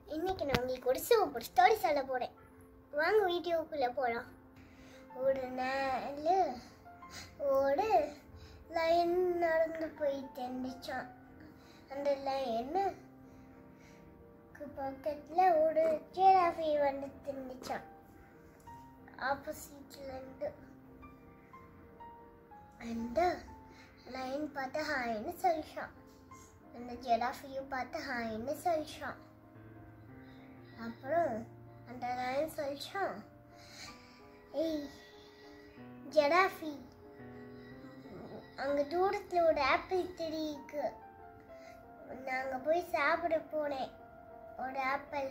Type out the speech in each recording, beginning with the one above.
இன்னைக்கு நான் உங்களுக்கு ஒரு சூப்பர் ஸ்டோரி சொல்ல போறேன் வாங்க வீடியோக்குள்ள போலாம் ஒரு நாள் ஒரு லைன் நடந்து போயிட்டு இருந்துச்சான் அந்த லைனுக்கு பக்கத்துல ஒரு ஜிராஃபி வந்துட்டு இருந்துச்சான் ஆப்போசிட்ல இருந்து அந்த லைன் பார்த்து ஹாய்னு சொல்லிச்சான் அந்த ஜெராஃபியும் பார்த்து ஹாய்னு சொல்லிச்சான் அப்புறம் அந்த லைன் சொல்லிச்சான் ஏய் ஜெராஃபி அங்கே தூரத்தில் ஒரு ஆப்பிள் செடி இருக்கு நாங்கள் போய் சாப்பிட போனேன் ஒரு ஆப்பிள்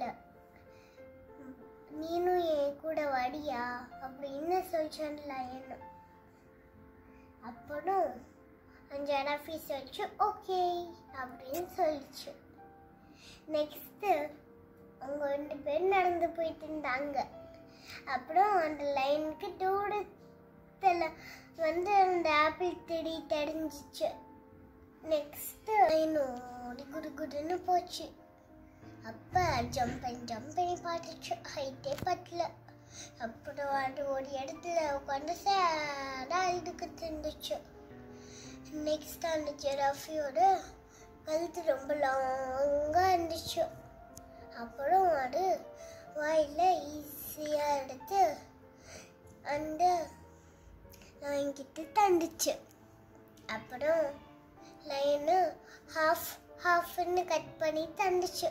நீனும் என் கூட வடியா அப்படின்னு சொல்லிச்சான் லைன் அப்புறம் அந்த ஜெராஃபி சொல்லிச்சு ஓகே அப்படின்னு சொல்லிச்சு நெக்ஸ்ட்டு அவங்க ரெண்டு பேர் நடந்து போயிட்டு இருந்தாங்க அப்புறம் அந்த லைனுக்கு தூரத்தில் வந்து அந்த ஆப்பிள் செடி தெரிஞ்சிச்சு நெக்ஸ்ட்டு லைன் ஓடி குடு குடுன்னு போச்சு அப்போ ஜம்ப் பண்ணி ஜம்ப் பண்ணி பார்த்துச்சு ஹைட்டே பத்தல அப்புறம் அது ஒரு இடத்துல உட்காந்து சேடாக அழுதுகிட்டு இருந்துச்சு நெக்ஸ்ட் அந்த ஜெராஃபியோட கழுத்து ரொம்ப லாங்காக இருந்துச்சு அப்புறம் அது வாயில் ஈஸியாக எடுத்து அந்த லைன்கிட்ட தந்துச்சு அப்புறம் லைனு ஹாஃப் ஹாஃப்னு கட் பண்ணி தந்துச்சு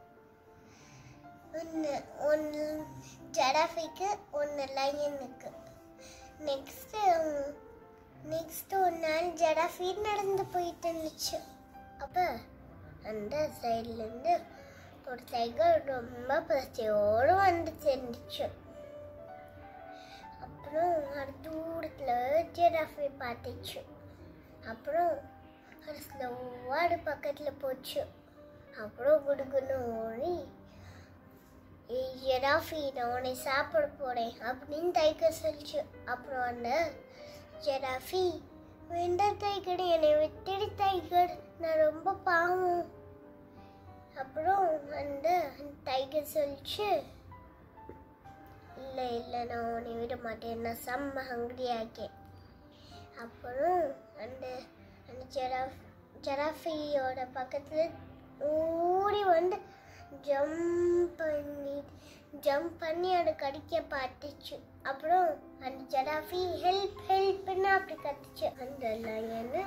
ஒன்று ஒன்று ஜடாஃபிக்கு ஒன்று லைனுக்கு நெக்ஸ்ட்டு நெக்ஸ்ட் ஒரு நாள் ஜடாஃபி நடந்து போயிட்டு இருந்துச்சு அப்போ அந்த சைட்லேருந்து ஒரு டைகர் ரொம்ப பசியோடு வந்து சேர்ந்துச்சு அப்புறம் அது தூரத்தில் ஜெராஃபி பார்த்துச்சு அப்புறம் அது ஸ்லோவாக அது பக்கத்தில் போச்சு அப்புறம் குடுகுன்னு ஓடி ஏய் ஜெராஃபி நான் உன்னை சாப்பிட போகிறேன் அப்படின்னு டைகர் சொல்லிச்சு அப்புறம் அந்த ஜெராஃபி வேண்டாம் டைகர் என்னை விட்டுடு டைகர் நான் ரொம்ப பாவம் அப்புறம் அந்த டைகர் சொல்லிச்சு இல்லை இல்லை நான் உன்னை விட மாட்டேன் நான் செம்ம ஹங்க்ரி ஆக்கேன் அப்புறம் அந்த அந்த ஜெராஃப் ஜெராஃபியோட பக்கத்தில் ஓடி வந்து ஜம்ப் பண்ணி ஜம்ப் பண்ணி அதை கடிக்க பார்த்துச்சு அப்புறம் அந்த ஜெராஃபி ஹெல்ப் ஹெல்ப்னு அப்படி கத்துச்சு அந்த லயனு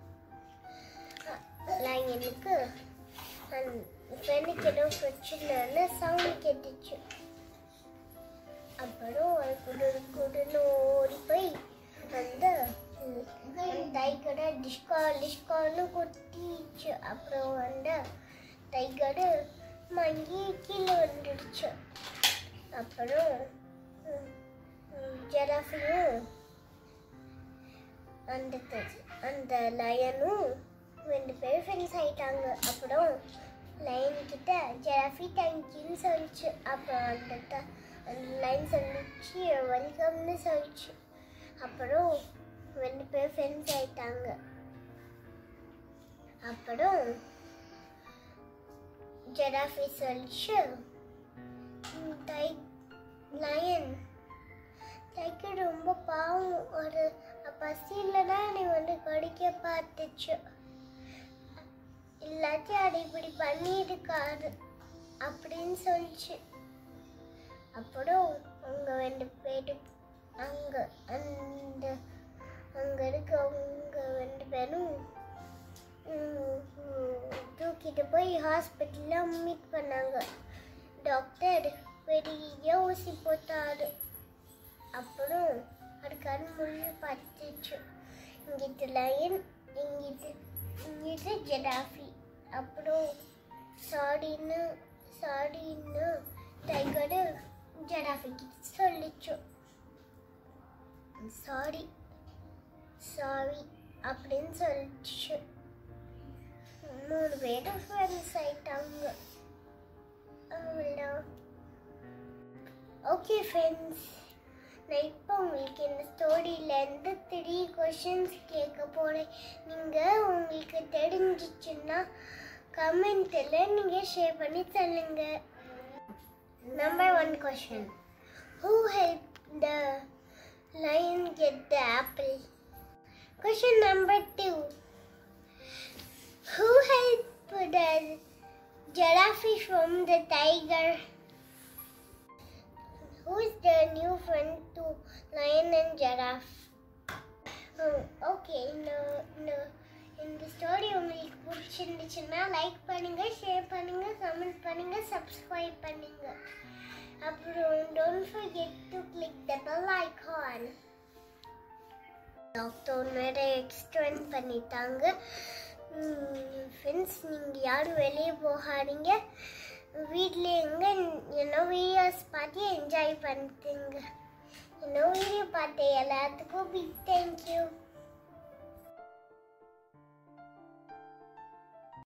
லயனுக்கு அந்த ஃப்ரெண்டுக்கு ஏதோ பிரச்சனைன்னு சவுண்ட் கேட்டுச்சு அப்புறம் அது குடு குடுன்னு ஓடி போய் அந்த டைகரை டிஸ்கா டிஸ்கான்னு கொட்டிச்சு அப்புறம் அந்த டைகரு மங்கி கீழே வந்துடுச்சு அப்புறம் ஜெராஃபியும் அந்த த- அந்த லயனும் ரெண்டு பேரும் ஃப்ரெண்ட்ஸ் ஆயிட்டாங்க அப்புறம் லைன் கிட்ட ஜெராஃபி தேங்க்யூன்னு சொல்லிச்சு அப்புறம் அந்த த- அந்த லைன் சொல்லிச்சு வெல்கம்னு சொல்லிச்சு அப்புறம் ரெண்டு பேரும் ஃப்ரெண்ட்ஸ் ஆயிட்டாங்க அப்புறம் ஜெராஃபி சொல்லிச்சு டை லயன் டைகர் ரொம்ப பாவம் ஒரு பசியில் தான் நீ வந்து கடிக்க பார்த்துச்சு இல்லாட்டி அதை இப்படி பண்ணியிருக்காரு அப்படின்னு சொல்லிச்சு அப்புறம் அங்கே ரெண்டு பேரும் அங்கே அந்த அங்கே இருக்கவங்க ரெண்டு பேரும் ம், ம், தூக்கிட்டு போய் ஹாஸ்பிட்டலில் மீட் பண்ணாங்க டாக்டர் பெரிய ஊசி போட்டாரு அப்புறம் அது கண் முழு பத்துச்சு இங்கிட்டு லயன் இங்கிட்டு இங்கிட்டு ஜெராஃபி அப்புறம் சாடின்னு சாடின்னு டைகரு ஜெராஃபிக்கு சொல்லிச்சு சாரி சாரி அப்படின்னு சொல்லிச்சு மூணு பேரும் ஃப்ரெண்ட்ஸ் ஆயிட்டாங்க அவ்வளோதான் ஓகே ஃப்ரெண்ட்ஸ் நான் இப்போ உங்களுக்கு இந்த ஸ்டோரியிலேருந்து த்ரீ கொஷின்ஸ் கேட்க போகிறேன் நீங்கள் உங்களுக்கு தெரிஞ்சிச்சுன்னா கமெண்ட்டில் நீங்கள் ஷேர் பண்ணி சொல்லுங்கள் Number one question Who helped the lion get the apple? Question number two Who helped the giraffe from the tiger? Who is the new friend to lion and giraffe? Oh, okay, இந்த இந்த இந்த story உங்களுக்கு பிடிச்சிருந்துச்சுன்னா like பண்ணுங்க share பண்ணுங்க comment பண்ணுங்க subscribe பண்ணுங்க அப்புறம் don't forget to click the bell icon lockdown வேற எக்ஸ்டெண்ட் பண்ணிட்டாங்க ஃப்ரெண்ட்ஸ் நீங்கள் யாரும் வெளியே போகாதீங்க வீட்டில் எங்கே என்ன வீடியோஸ் பார்த்து என்ஜாய் பண்ணுங்க என்ன வீடியோ பார்த்த எல்லாத்துக்கும் பிக் தேங்க்யூ